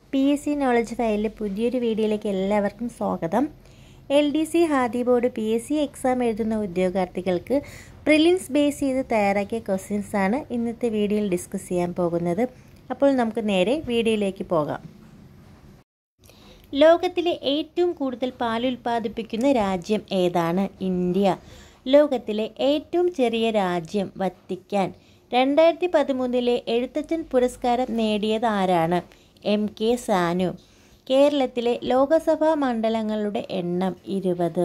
P S C knowledge ഫയലിലെ പുതിയൊരു വീഡിയോയിലേക്ക് എല്ലാവർക്കും സ്വാഗതം L D C Khadi board P S C exam എഴുതുന്ന ഉദ്യോഗാർത്ഥികൾക്ക് പ്രിലിംസ് ബേസ് ചെയ്ത് തയ്യാറാക്കിയ ക്വസ്റ്റ്യൻസ് ആണ് ഇന്നത്തെ വീഡിയോയിൽ ഡിസ്കസ് ചെയ്യാൻ പോകുന്നത് അപ്പോൾ നമുക്ക് നേരെ വീഡിയോയിലേക്ക് പോകാം ലോകത്തിലെ ഏറ്റവും കൂടുതൽ പാൽ ഉൽപ്പാദിപ്പിക്കുന്ന രാജ്യം ഏതാണ് ഇന്ത്യ ലോകത്തിലെ ഏറ്റവും ചെറിയ രാജ്യം വത്തിക്കാൻ രണ്ടായിരത്തി പതിമൂന്നിലെ എഴുത്തച്ഛൻ പുരസ്കാരം നേടിയത് ആരാണ് എം കെ സാനു കേരളത്തിലെ ലോകസഭാ മണ്ഡലങ്ങളുടെ എണ്ണം ഇരുപത്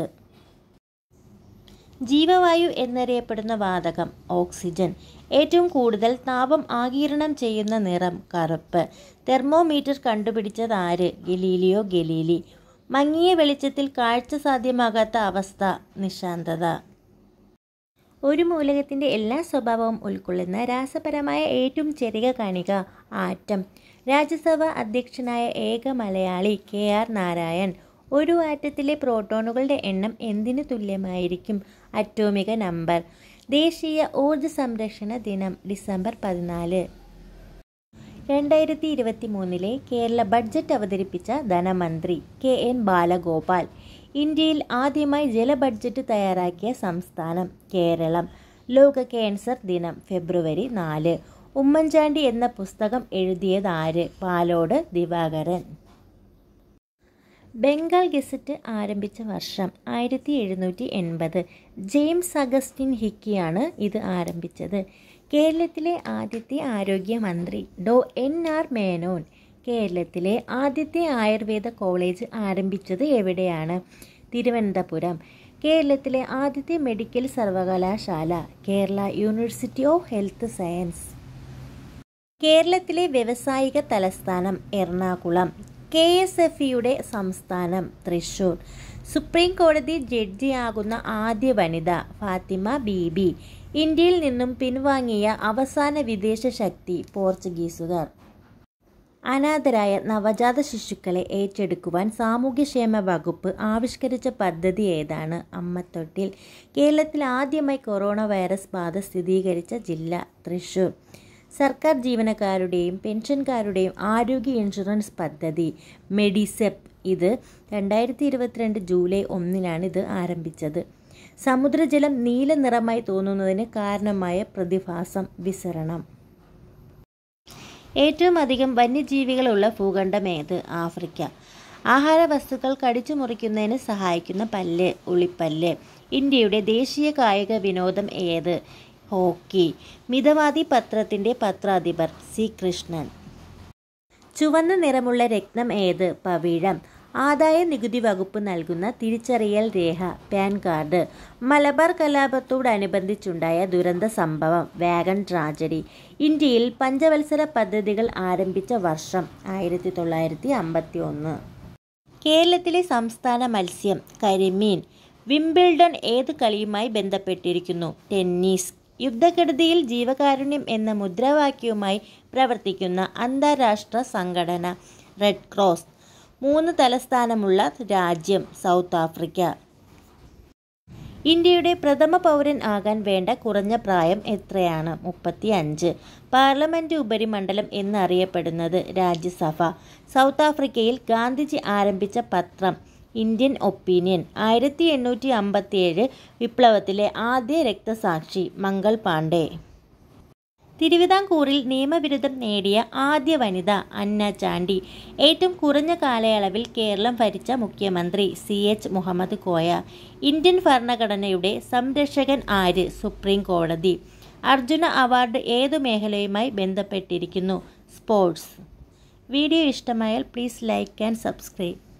ജീവവായു എന്നറിയപ്പെടുന്ന വാതകം ഓക്സിജൻ ഏറ്റവും കൂടുതൽ താപം ആഗിരണം ചെയ്യുന്ന നിറം കറുപ്പ് തെർമോമീറ്റർ കണ്ടുപിടിച്ചത് ആര് ഗലീലിയോ ഗലീലി മങ്ങിയ വെളിച്ചത്തിൽ കാഴ്ച സാധ്യമാകാത്ത അവസ്ഥ നിശാന്തത ഒരു മൂലകത്തിൻ്റെ എല്ലാ സ്വഭാവവും ഉൾക്കൊള്ളുന്ന രാസപരമായ ഏറ്റവും ചെറിയ കണിക ആറ്റം രാജ്യസഭ അധ്യക്ഷനായ ഏക മലയാളി കെ ആർ നാരായൺ ഒരു ആറ്റത്തിലെ പ്രോട്ടോണുകളുടെ എണ്ണം എന്തിനു തുല്യമായിരിക്കും അറ്റോമിക നമ്പർ ദേശീയ ഊർജ്ജ സംരക്ഷണ ദിനം ഡിസംബർ പതിനാല് രണ്ടായിരത്തി ഇരുപത്തി മൂന്നിലെ കേരള ബഡ്ജറ്റ് അവതരിപ്പിച്ച ധനമന്ത്രി കെ എൻ ബാലഗോപാൽ ഇന്ത്യയിൽ ആദ്യമായി ജല ബഡ്ജറ്റ് തയ്യാറാക്കിയ സംസ്ഥാനം കേരളം ലോക ക്യാൻസർ ദിനം ഫെബ്രുവരി നാല് ഉമ്മൻചാണ്ടി എന്ന പുസ്തകം എഴുതിയത് ആര് പാലോട് ദിവാകരൻ ബംഗാൾ ഗസറ്റ് ആരംഭിച്ച വർഷം ആയിരത്തി എഴുന്നൂറ്റി എൺപത് ജെയിംസ് അഗസ്റ്റിൻ ഹിക്കിയാണ് ഇത് ആരംഭിച്ചത് കേരളത്തിലെ ആദ്യത്തെ ആരോഗ്യമന്ത്രി ഡോ എൻ ആർ മേനോൻ കേരളത്തിലെ ആദ്യത്തെ ആയുർവേദ കോളേജ് ആരംഭിച്ചത് എവിടെയാണ് തിരുവനന്തപുരം കേരളത്തിലെ ആദ്യത്തെ മെഡിക്കൽ സർവകലാശാല Kerala university of health science കേരളത്തിലെ വ്യവസായിക തലസ്ഥാനം എറണാകുളം കെ എസ് എഫ് ഇയുടെ സംസ്ഥാനം തൃശൂർ സുപ്രീം കോടതി ജഡ്ജിയാകുന്ന ആദ്യ വനിത ഫാത്തിമ ബീബി ഇന്ത്യയിൽ നിന്നും പിൻവാങ്ങിയ അവസാന വിദേശ ശക്തി പോർച്ചുഗീസുകാർ അനാഥരായ നവജാത ശിശുക്കളെ ഏറ്റെടുക്കുവാൻ സാമൂഹ്യക്ഷേമ വകുപ്പ് ആവിഷ്കരിച്ച പദ്ധതി ഏതാണ് അമ്മത്തൊട്ടിൽ കേരളത്തിൽ ആദ്യമായി കൊറോണ വൈറസ് ബാധ സ്ഥിരീകരിച്ച ജില്ല തൃശൂർ സർക്കാർ ജീവനക്കാരുടെയും പെൻഷൻകാരുടെയും ആരോഗ്യ ഇൻഷുറൻസ് പദ്ധതി മെഡിസെപ്പ് ഇത് രണ്ടായിരത്തി ഇരുപത്തിരണ്ട് ജൂലൈ ഒന്നിനാണ് ഇത് ആരംഭിച്ചത് സമുദ്രജലം നീല നിറമായി തോന്നുന്നതിന് കാരണമായ പ്രതിഭാസം വിസരണം ഏറ്റവും അധികം വന്യജീവികളുള്ള ഭൂഖണ്ഡം ഏത് ആഫ്രിക്ക ആഹാര വസ്തുക്കൾ കടിച്ചു മുറിക്കുന്നതിന് സഹായിക്കുന്ന പല്ല് ഉളിപ്പല്ല് ഇന്ത്യയുടെ ദേശീയ കായിക വിനോദം ഏത് ഹോക്കി മിതവാദി പത്രത്തിൻ്റെ പത്രാധിപർ സി കൃഷ്ണൻ ചുവന്ന നിറമുള്ള രത്നം ഏത് പവിഴം ആദായ നികുതി വകുപ്പ് നൽകുന്ന തിരിച്ചറിയൽ രേഖ പാൻ കാർഡ് മലബാർ കലാപത്തോടനുബന്ധിച്ചുണ്ടായ ദുരന്ത സംഭവം വാഗൺ ട്രാജഡി ഇന്ത്യയിൽ പഞ്ചവത്സര പദ്ധതികൾ ആരംഭിച്ച വർഷം ആയിരത്തി തൊള്ളായിരത്തി അമ്പത്തി ഒന്ന് കേരളത്തിലെ സംസ്ഥാന മത്സ്യം കരിമീൻ വിംബിൾഡൺ ഏത് കളിയുമായി ബന്ധപ്പെട്ടിരിക്കുന്നു ടെന്നീസ് യുദ്ധക്കെടുതിയിൽ ജീവകാരുണ്യം എന്ന മുദ്രാവാക്യവുമായി പ്രവർത്തിക്കുന്ന അന്താരാഷ്ട്ര സംഘടന റെഡ് ക്രോസ് മൂന്ന് തലസ്ഥാനമുള്ള രാജ്യം സൗത്ത് ആഫ്രിക്ക ഇന്ത്യയുടെ പ്രഥമ പൗരൻ ആകാൻ വേണ്ട കുറഞ്ഞ പ്രായം എത്രയാണ് മുപ്പത്തി അഞ്ച് പാർലമെൻറ്റ് ഉപരിമണ്ഡലം എന്നറിയപ്പെടുന്നത് രാജ്യസഭ സൗത്ത് ആഫ്രിക്കയിൽ ഗാന്ധിജി ആരംഭിച്ച പത്രം ഇന്ത്യൻ ഒപ്പീനിയൻ ആയിരത്തി എണ്ണൂറ്റി അമ്പത്തിയേഴ് വിപ്ലവത്തിലെ ആദ്യ രക്തസാക്ഷി മംഗൾ പാണ്ഡെ തിരുവിതാംകൂറിൽ നിയമബിരുദം നേടിയ ആദ്യ വനിത അന്ന ചാണ്ടി ഏറ്റവും കുറഞ്ഞ കാലയളവിൽ കേരളം ഭരിച്ച മുഖ്യമന്ത്രി C H Muhammad Koya Indian ഭരണഘടനയുടെ സംരക്ഷകൻ ആര് സുപ്രീം കോടതി അർജുന അവാർഡ് ഏതു മേഖലയുമായി ബന്ധപ്പെട്ടിരിക്കുന്നു സ്പോർട്സ് വീഡിയോ ഇഷ്ടമായാൽ പ്ലീസ് ലൈക്ക് ആൻഡ് സബ്സ്ക്രൈബ്